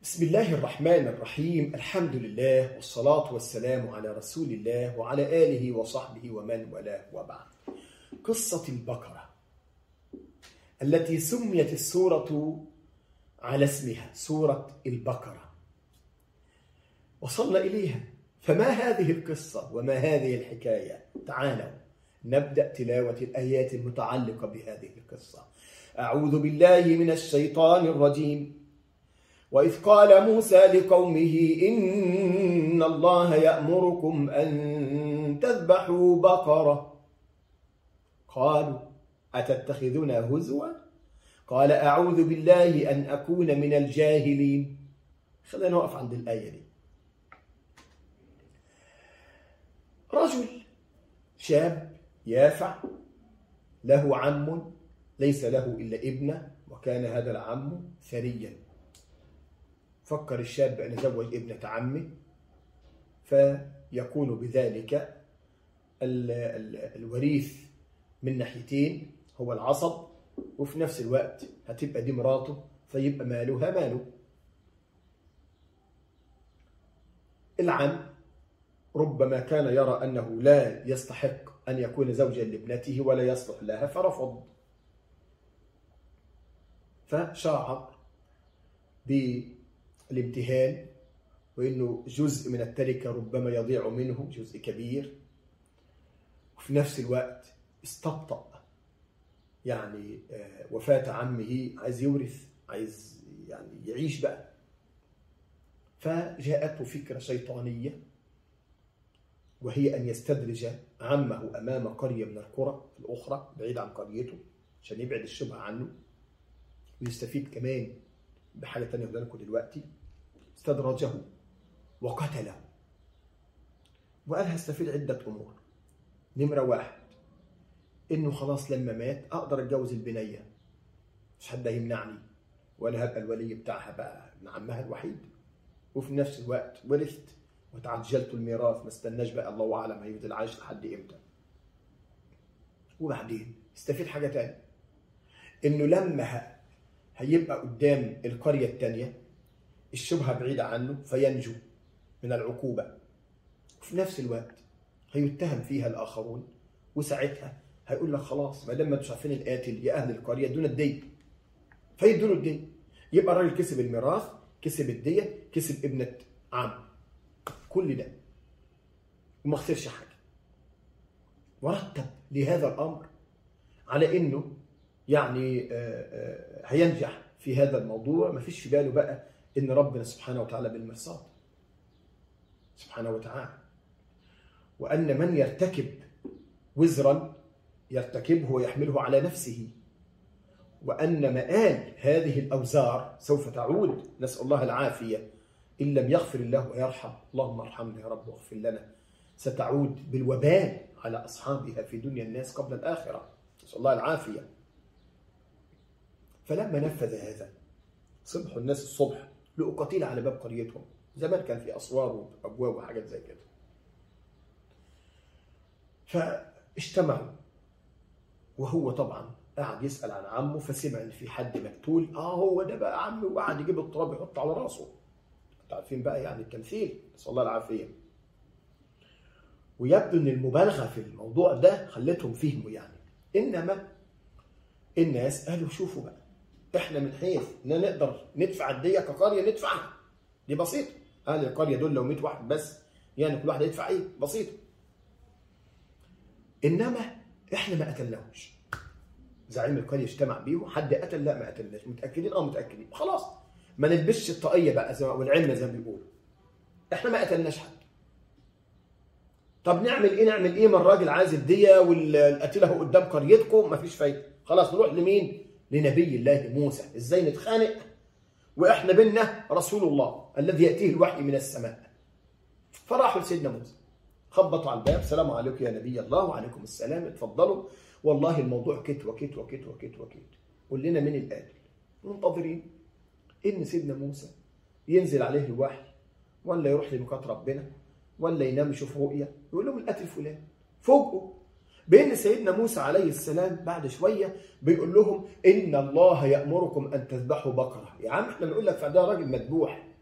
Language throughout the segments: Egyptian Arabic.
بسم الله الرحمن الرحيم الحمد لله والصلاة والسلام على رسول الله وعلى آله وصحبه ومن والاه وبعد قصة البقرة التي سميت السورة على اسمها سورة البقرة وصلنا إليها فما هذه القصة وما هذه الحكاية تعالوا نبدأ تلاوة الآيات المتعلقة بهذه القصة أعوذ بالله من الشيطان الرجيم وإذ قال موسى لقومه إن الله يأمركم أن تذبحوا بقرة قالوا أتتخذنا هزوا قال أعوذ بالله أن أكون من الجاهلين خلينا نقف عند الآية دي رجل شاب يافع له عم ليس له إلا ابنة وكان هذا العم ثريا فكر الشاب أن يزوج ابنة عمه فيكون بذلك ال ال الوريث من ناحيتين هو العصب وفي نفس الوقت هتبقى دي مراته فيبقى مالها ماله العم ربما كان يرى أنه لا يستحق أن يكون زوجا لابنته ولا يصلح لها فرفض فشاعر بالامتهان وأنه جزء من التركة ربما يضيع منه جزء كبير وفي نفس الوقت استبطأ يعني وفاة عمه عايز يورث عايز يعني يعيش بقى فجاءته فكرة شيطانية وهي أن يستدرج عمه أمام قرية من القرى الأخرى بعيد عن قريته عشان يبعد الشبهة عنه ويستفيد كمان بحاجة تانية هقول لكم دلوقتي استدرجه وقتله وقال هستفيد عدة أمور نمرة واحد إنه خلاص لما مات أقدر أتجوز البنية مش حد هيمنعني ولا هبقى الولي بتاعها بقى ابن عمها الوحيد وفي نفس الوقت ورثت وتعجلت الميراث ما استناش بقى الله اعلم هيفضل عايش لحد امتى وبعدين استفيد حاجه تانية انه لما هيبقى قدام القريه التانية الشبهه بعيده عنه فينجو من العقوبه وفي نفس الوقت هيتهم فيها الاخرون وساعتها هيقول لك خلاص ما دام ما انتوا عارفين القاتل يا اهل القريه ادونا الديه فيدوا له الديه يبقى الراجل كسب الميراث كسب الديه كسب ابنه عم كل ده وما خسرش حاجه ورتب لهذا الامر على انه يعني هينجح في هذا الموضوع ما فيش في باله بقى ان ربنا سبحانه وتعالى بالمرصاد سبحانه وتعالى وان من يرتكب وزرا يرتكبه ويحمله على نفسه وان مآل هذه الاوزار سوف تعود نسال الله العافيه إن لم يغفر الله ويرحم اللهم ارحمنا يا رب واغفر لنا ستعود بالوبال على أصحابها في دنيا الناس قبل الآخرة نسأل الله العافية فلما نفذ هذا صبحوا الناس الصبح لقوا قتيل على باب قريتهم زمان كان في أسوار وأبواب وحاجات زي كده فاجتمعوا وهو طبعا قعد يسأل عن عمه فسمع إن في حد مقتول آه هو ده بقى عمه وقعد يجيب التراب يحط على راسه عارفين بقى يعني التمثيل نسال الله العافيه ويبدو ان المبالغه في الموضوع ده خلتهم فهموا يعني انما الناس قالوا شوفوا بقى احنا من حيث ان نقدر ندفع الديه كقريه ندفعها دي بسيطه اهل القريه دول لو 100 واحد بس يعني كل واحد يدفع ايه بسيطه انما احنا ما قتلناهوش زعيم القريه اجتمع بيهم حد قتل لا ما قتلناش متاكدين اه متاكدين خلاص ما نلبسش الطاقيه بقى زي والعلم زي ما بيقولوا احنا ما قتلناش حد طب نعمل ايه نعمل ايه ما الراجل عايز الديه والقتيله اهو قدام قريتكم ما فيش فايده خلاص نروح لمين لنبي الله موسى ازاي نتخانق واحنا بينا رسول الله الذي ياتيه الوحي من السماء فراحوا لسيدنا موسى خبطوا على الباب سلام عليكم يا نبي الله وعليكم السلام اتفضلوا والله الموضوع كت وكت وكت وكت وكت قول لنا مين القاتل منتظرين ان سيدنا موسى ينزل عليه الوحي ولا يروح لميقات ربنا ولا ينام يشوف رؤيه يقول لهم القتل فلان فوجئوا بان سيدنا موسى عليه السلام بعد شويه بيقول لهم ان الله يامركم ان تذبحوا بقره يا عم احنا بنقول لك فده راجل مذبوح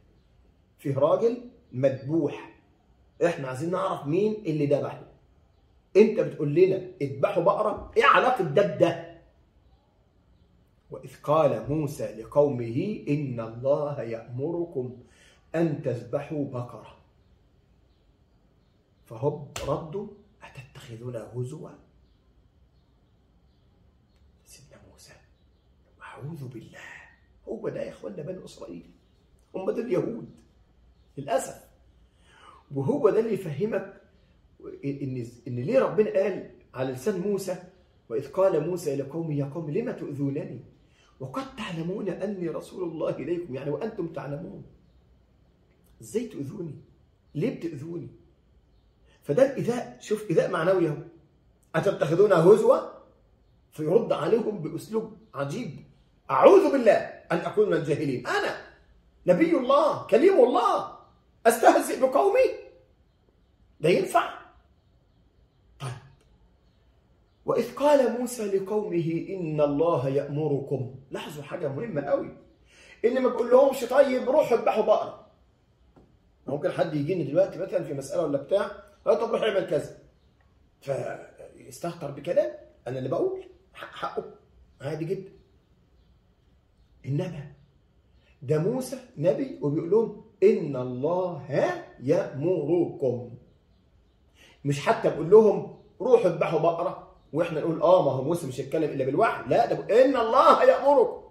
فيه راجل مذبوح احنا عايزين نعرف مين اللي ذبحه انت بتقول لنا اذبحوا بقره ايه علاقه ده بده واذ قال موسى لقومه ان الله يامركم ان تذبحوا بقره فهم ردوا اتتخذون هزوا سيدنا موسى اعوذ بالله هو ده يا اخوانا بني اسرائيل هم دول اليهود للاسف وهو ده اللي يفهمك ان ان ليه ربنا قال على لسان موسى واذ قال موسى الى قومه يا قوم لم تؤذونني وقد تعلمون اني رسول الله اليكم يعني وانتم تعلمون ازاي تؤذوني ليه بتؤذوني فده الايذاء شوف ايذاء معنوي اهو اتتخذونها هزوا فيرد عليهم باسلوب عجيب اعوذ بالله ان اكون من الجاهلين انا نبي الله كليم الله استهزئ بقومي ده ينفع طيب واذ قال موسى لقومه ان الله يامركم لاحظوا حاجه مهمه قوي ان ما بقول لهمش طيب روحوا اذبحوا بقره ممكن حد يجيني دلوقتي مثلا في مساله ولا بتاع لا طب روح اعمل كذا فيستهتر بكلام انا اللي بقول حقه عادي جدا انما ده موسى نبي وبيقول لهم ان الله يامركم مش حتى بقول لهم روحوا اذبحوا بقره واحنا نقول اه ما هو موسى مش هيتكلم الا بالوحي لا ده ان الله يامركم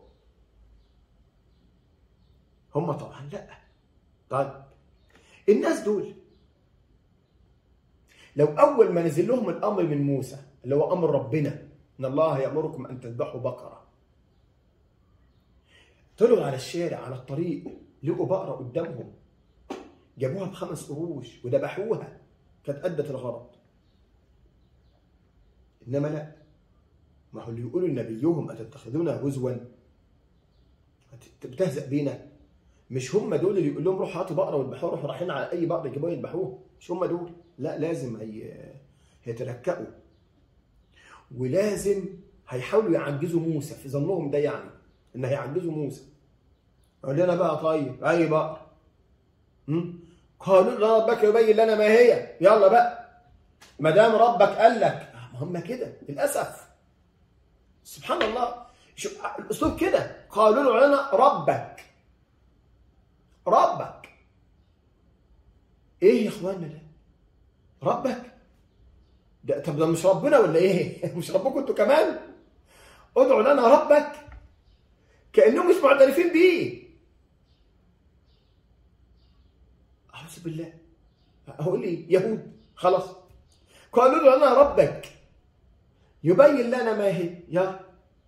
هم طبعا لا طيب الناس دول لو اول ما نزل لهم الامر من موسى اللي هو امر ربنا ان الله يامركم ان تذبحوا بقره طلعوا على الشارع على الطريق لقوا بقره قدامهم جابوها بخمس قروش وذبحوها كانت ادت الغرض انما لا ما هو اللي يقولوا لنبيهم اتتخذون هزوا بتهزأ بينا مش هم دول اللي يقول لهم روحوا هاتوا بقره واذبحوها روحوا رايحين على اي بقره يجيبوها يذبحوها مش هم دول لا لازم هي هيتركقوا ولازم هيحاولوا يعجزوا موسى في ظنهم ده يعني ان هيعجزوا موسى قال لنا بقى طيب اي بقره قالوا لا ربك يبين لنا ما هي يلا بقى ما دام ربك قال لك ما هم كده للاسف سبحان الله شوف الاسلوب كده قالوا لنا ربك ربك ايه يا اخوانا ده ربك ده طب ده مش ربنا ولا ايه مش ربكم انتوا كمان ادعوا لنا ربك كانهم مش معترفين بيه اعوذ بالله هقول ايه يهود خلاص قالوا له لنا ربك يبين لنا ما هي يا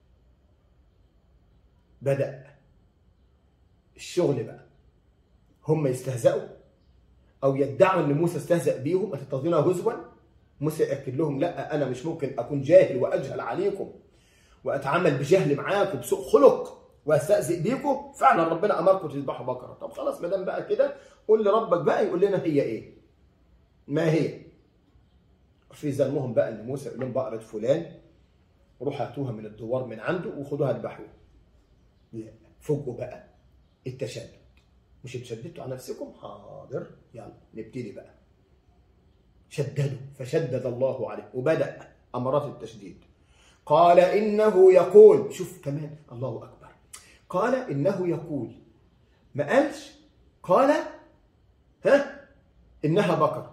بدا الشغل بقى هم يستهزئوا او يدعوا ان موسى استهزأ بيهم اتتخذونها هزوا موسى ياكد لهم لا انا مش ممكن اكون جاهل واجهل عليكم واتعامل بجهل معاكم بسوء خلق واستهزئ بيكم فعلا ربنا امركم تذبحوا بقره طب خلاص ما دام بقى كده قول لربك بقى يقول لنا هي ايه ما هي في ظنهم بقى ان موسى يقول لهم بقره فلان روحوا هاتوها من الدوار من عنده وخدوها اذبحوها لا فوجئوا بقى التشدد مش اتشددتوا على نفسكم حاضر يلا نبتدي بقى شددوا فشدد الله عليه وبدأ أمرات التشديد قال إنه يقول شوف كمان الله أكبر قال إنه يقول ما قالش قال ها إنها بقر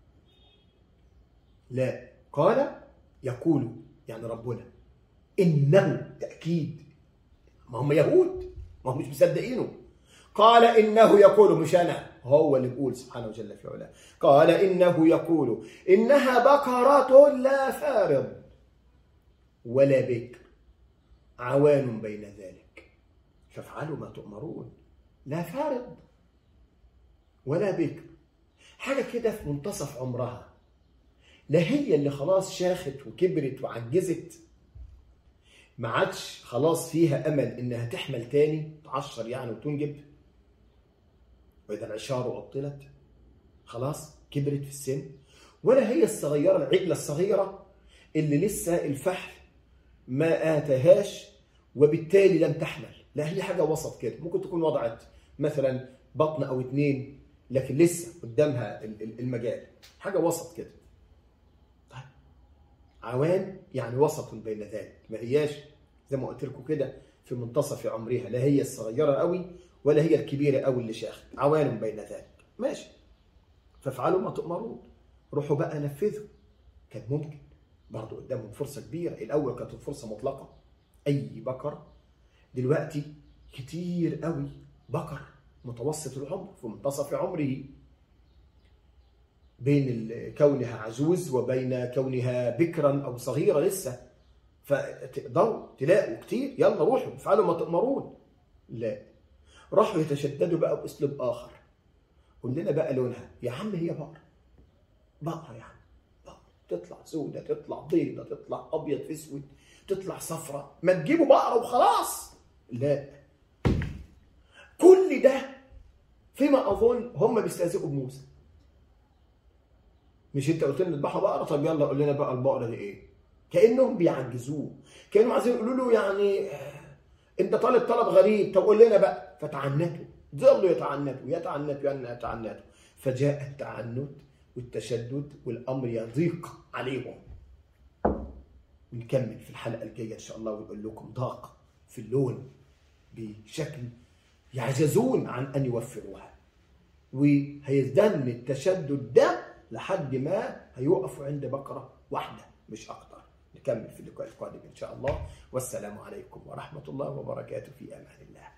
لا قال يقول يعني ربنا إنه تأكيد ما هم يهود ما هم مش مصدقينه قال إنه يقول مش أنا هو اللي بيقول سبحانه وجل في علاه قال إنه يقول إنها بقرة لا فارض ولا بكر عوان بين ذلك فافعلوا ما تؤمرون لا فارض ولا بكر حاجة كده في منتصف عمرها لا هي اللي خلاص شاخت وكبرت وعجزت ما عادش خلاص فيها امل انها تحمل تاني تعشر يعني وتنجب واذا العشار عطلت خلاص كبرت في السن ولا هي الصغيره العجله الصغيره اللي لسه الفحل ما اتاهاش وبالتالي لم تحمل لا هي حاجه وسط كده ممكن تكون وضعت مثلا بطن او اتنين لكن لسه قدامها ال- ال- المجال حاجه وسط كده طيب عوان يعني وسط بين ذلك ما هياش زي ما قلت لكم كده في منتصف عمرها لا هي الصغيره قوي ولا هي الكبيره قوي اللي شاخت عوان بين ذلك ماشي فافعلوا ما تؤمرون روحوا بقى نفذوا كان ممكن برضه قدامهم فرصه كبيره الاول كانت الفرصه مطلقه اي بقره دلوقتي كتير قوي بقر متوسط العمر في منتصف عمره بين ال- كونها عجوز وبين كونها بكرا او صغيره لسه فتقدروا تلاقوا كتير يلا روحوا افعلوا ما تؤمرون لا راحوا يتشددوا بقى باسلوب اخر قول لنا بقى لونها يا عم هي بقره بقره يا عم بقره تطلع سودة تطلع بيضة تطلع ابيض في اسود تطلع صفراء ما تجيبوا بقره وخلاص لا كل ده فيما اظن هم بيستهزئوا بموسى مش انت قلت لنا اذبحوا بقره طب يلا قول لنا بقى البقره دي ايه كانهم بيعجزوه كانهم عايزين يقولوا له يعني آه، انت طالب طلب غريب طب قول لنا بقى فتعنتوا ظلوا يتعنتوا يتعنتوا يعني يتعنتوا فجاء التعنت والتشدد والامر يضيق عليهم ونكمل في الحلقه الجايه ان شاء الله ونقول لكم ضاق في اللون بشكل يعجزون عن ان يوفروها وهيزدن التشدد ده لحد ما هيقفوا عند بقره واحده مش اكتر نكمل في اللقاء القادم ان شاء الله والسلام عليكم ورحمه الله وبركاته في امان الله